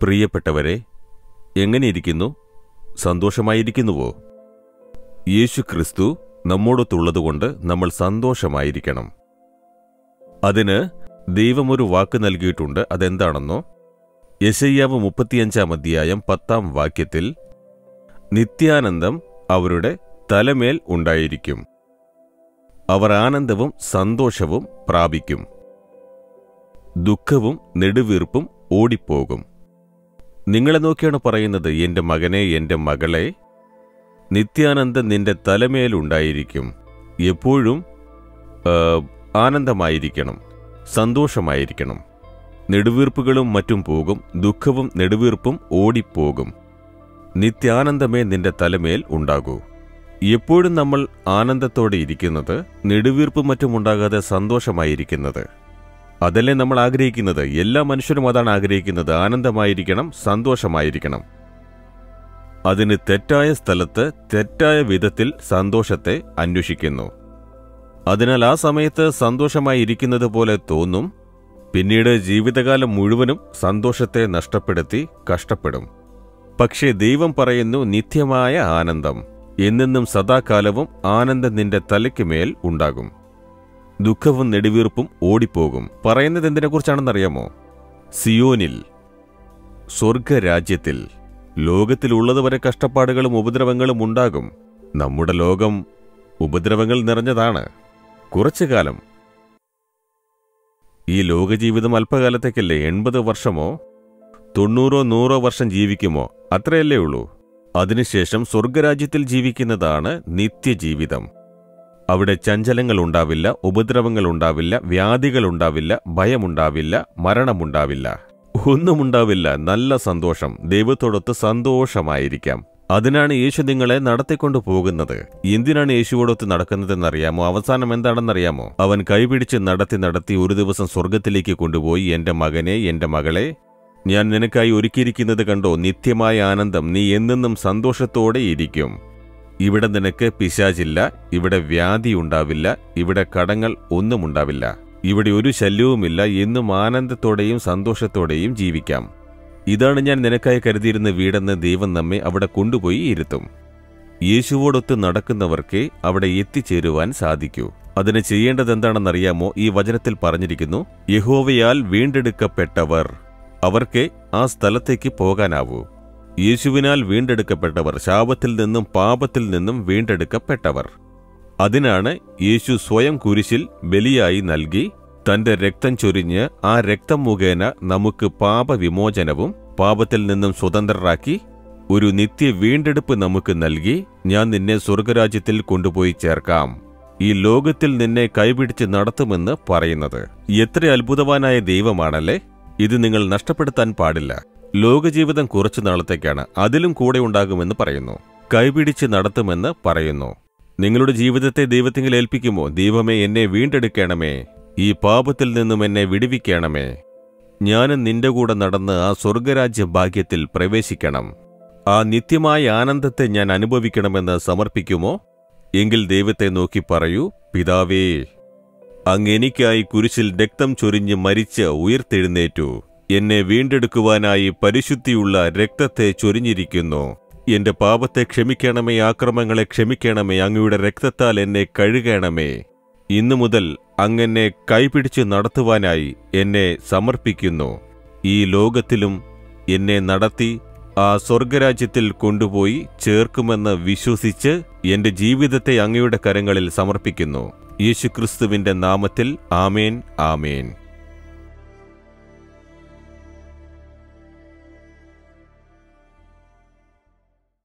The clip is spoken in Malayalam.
പ്രിയപ്പെട്ടവരെ എങ്ങനെയിരിക്കുന്നു സന്തോഷമായിരിക്കുന്നുവോ യേശു ക്രിസ്തു നമ്മോടൊത്തുള്ളതുകൊണ്ട് നമ്മൾ സന്തോഷമായിരിക്കണം അതിന് ദൈവം ഒരു വാക്ക് നൽകിയിട്ടുണ്ട് അതെന്താണെന്നോ യശയ്യാവ് മുപ്പത്തിയഞ്ചാം അധ്യായം പത്താം വാക്യത്തിൽ നിത്യാനന്ദം അവരുടെ തലമേൽ ഉണ്ടായിരിക്കും അവർ ആനന്ദവും സന്തോഷവും പ്രാപിക്കും ദുഃഖവും നെടുവീർപ്പും ഓടിപ്പോകും നിങ്ങളെ നോക്കിയാണ് പറയുന്നത് എന്റെ മകനെ എന്റെ മകളെ നിത്യാനന്ദം നിന്റെ തലമേലുണ്ടായിരിക്കും എപ്പോഴും ആ, ആനന്ദമായിരിക്കണം സന്തോഷമായിരിക്കണം നെടുവീർപ്പുകളും മറ്റും പോകും ദുഃഖവും നെടുവീർപ്പും ഓടിപ്പോകും നിത്യാനന്ദമേ നിന്റെ തലമേൽ ഉണ്ടാകൂ എപ്പോഴും നമ്മൾ ആനന്ദത്തോടെ ഇരിക്കുന്നത് നെടുവീർപ്പും മറ്റും ഉണ്ടാകാതെ സന്തോഷമായിരിക്കുന്നത് അതല്ലേ നമ്മൾ ആഗ്രഹിക്കുന്നത് എല്ലാ മനുഷ്യരും അതാണ് ആഗ്രഹിക്കുന്നത് ആനന്ദമായിരിക്കണം സന്തോഷമായിരിക്കണം അതിന് തെറ്റായ സ്ഥലത്ത് തെറ്റായ വിധത്തിൽ സന്തോഷത്തെ അന്വേഷിക്കുന്നു അതിനാൽ ആ സമയത്ത് സന്തോഷമായി ഇരിക്കുന്നത് പോലെ തോന്നും പിന്നീട് ജീവിതകാലം മുഴുവനും സന്തോഷത്തെ നഷ്ടപ്പെടുത്തി കഷ്ടപ്പെടും പക്ഷേ ദൈവം പറയുന്നു നിത്യമായ ആനന്ദം എന്നെന്നും സദാകാലവും ആനന്ദം നിന്റെ തലയ്ക്ക് മേൽ ഉണ്ടാകും ദുഃഖവും നെടുവീർപ്പും ഓടിപ്പോകും പറയുന്നത് എന്തിനെക്കുറിച്ചാണെന്നറിയാമോ സിയോനിൽ സ്വർഗരാജ്യത്തിൽ ലോകത്തിലുള്ളതുവരെ കഷ്ടപ്പാടുകളും ഉപദ്രവങ്ങളും ഉണ്ടാകും നമ്മുടെ ലോകം ഉപദ്രവങ്ങൾ നിറഞ്ഞതാണ് കുറച്ചു കാലം ഈ ലോകജീവിതം അല്പകാലത്തേക്കല്ലേ എൺപത് വർഷമോ തൊണ്ണൂറോ നൂറോ വർഷം ജീവിക്കുമോ അത്രയല്ലേ ഉള്ളൂ അതിനുശേഷം സ്വർഗരാജ്യത്തിൽ ജീവിക്കുന്നതാണ് നിത്യജീവിതം അവിടെ ചഞ്ചലങ്ങൾ ഉണ്ടാവില്ല ഉപദ്രവങ്ങൾ ഉണ്ടാവില്ല വ്യാധികൾ ഉണ്ടാവില്ല ഭയമുണ്ടാവില്ല മരണമുണ്ടാവില്ല ഒന്നുമുണ്ടാവില്ല നല്ല സന്തോഷം ദൈവത്തോടൊത്ത് സന്തോഷമായിരിക്കാം അതിനാണ് യേശു നിങ്ങളെ നടത്തിക്കൊണ്ടു പോകുന്നത് എന്തിനാണ് യേശുവോടൊത്ത് നടക്കുന്നതെന്നറിയാമോ അവസാനം എന്താണെന്നറിയാമോ അവൻ കൈപിടിച്ച് നടത്തി നടത്തി ഒരു ദിവസം സ്വർഗത്തിലേക്ക് കൊണ്ടുപോയി എന്റെ മകനെ എന്റെ മകളെ ഞാൻ നിനക്കായി ഒരുക്കിയിരിക്കുന്നത് കണ്ടോ നിത്യമായ ആനന്ദം നീ എന്നെന്നും സന്തോഷത്തോടെ ഇരിക്കും ഇവിടെ നിനക്ക് പിശാചില്ല ഇവിടെ വ്യാധി ഉണ്ടാവില്ല ഇവിടെ കടങ്ങൾ ഒന്നും ഉണ്ടാവില്ല ഇവിടെ ഒരു ശല്യവുമില്ല എന്നും ആനന്ദത്തോടെയും സന്തോഷത്തോടെയും ജീവിക്കാം ഇതാണ് ഞാൻ നിനക്കായി കരുതിയിരുന്ന വീടെന്ന് ദൈവം നമ്മെ അവിടെ കൊണ്ടുപോയി ഇരുത്തും യേശുവോടൊത്ത് നടക്കുന്നവർക്കേ അവിടെ എത്തിച്ചേരുവാൻ സാധിക്കൂ അതിന് ചെയ്യേണ്ടത് എന്താണെന്നറിയാമോ ഈ വചനത്തിൽ പറഞ്ഞിരിക്കുന്നു യഹോവയാൽ വീണ്ടെടുക്കപ്പെട്ടവർ അവർക്കേ ആ സ്ഥലത്തേക്ക് പോകാനാവൂ യേശുവിനാൽ വീണ്ടെടുക്കപ്പെട്ടവർ ശാപത്തിൽ നിന്നും പാപത്തിൽ നിന്നും വീണ്ടെടുക്കപ്പെട്ടവർ അതിനാണ് യേശു സ്വയം കുരിശിൽ ബലിയായി നൽകി തന്റെ രക്തം ചൊരിഞ്ഞ് ആ രക്തം മുഖേന നമുക്ക് പാപവിമോചനവും പാപത്തിൽ നിന്നും സ്വതന്ത്രരാക്കി ഒരു നിത്യ വീണ്ടെടുപ്പ് നമുക്ക് നൽകി ഞാൻ നിന്നെ സ്വർഗരാജ്യത്തിൽ കൊണ്ടുപോയി ചേർക്കാം ഈ ലോകത്തിൽ നിന്നെ കൈപിടിച്ച് നടത്തുമെന്ന് പറയുന്നത് എത്ര അത്ഭുതവാനായ ദൈവമാണല്ലേ ഇത് നിങ്ങൾ നഷ്ടപ്പെടുത്താൻ പാടില്ല ലോകജീവിതം കുറച്ചു നാളത്തേക്കാണ് അതിലും കൂടെ ഉണ്ടാകുമെന്ന് പറയുന്നു കൈപിടിച്ച് നടത്തുമെന്ന് പറയുന്നു നിങ്ങളുടെ ജീവിതത്തെ ദൈവത്തിങ്കിൽ ഏൽപ്പിക്കുമോ ദൈവമേ എന്നെ വീണ്ടെടുക്കണമേ ഈ പാപത്തിൽ നിന്നും എന്നെ വിടുവിക്കണമേ ഞാനും നിന്റെ കൂടെ നടന്ന് ആ സ്വർഗരാജ്യ ഭാഗ്യത്തിൽ പ്രവേശിക്കണം ആ നിത്യമായ ആനന്ദത്തെ ഞാൻ അനുഭവിക്കണമെന്ന് സമർപ്പിക്കുമോ എങ്കിൽ ദൈവത്തെ നോക്കി പറയൂ പിതാവേ അങ്ങ് എനിക്കായി കുരിശിൽ രക്തം ചൊരിഞ്ഞ് മരിച്ച് ഉയർത്തെഴുന്നേറ്റു എന്നെ വീണ്ടെടുക്കുവാനായി പരിശുദ്ധിയുള്ള രക്തത്തെ ചൊരിഞ്ഞിരിക്കുന്നു എന്റെ പാപത്തെ ക്ഷമിക്കണമേ ആക്രമങ്ങളെ ക്ഷമിക്കണമേ അങ്ങയുടെ രക്തത്താൽ എന്നെ കഴുകണമേ ഇന്നു മുതൽ അങ്ങെന്നെ കൈപിടിച്ച് നടത്തുവാനായി എന്നെ സമർപ്പിക്കുന്നു ഈ ലോകത്തിലും എന്നെ നടത്തി ആ സ്വർഗരാജ്യത്തിൽ കൊണ്ടുപോയി ചേർക്കുമെന്ന് വിശ്വസിച്ച് എന്റെ ജീവിതത്തെ അങ്ങയുടെ കരങ്ങളിൽ സമർപ്പിക്കുന്നു യേശുക്രിസ്തുവിന്റെ നാമത്തിൽ ആമേൻ ആമേൻ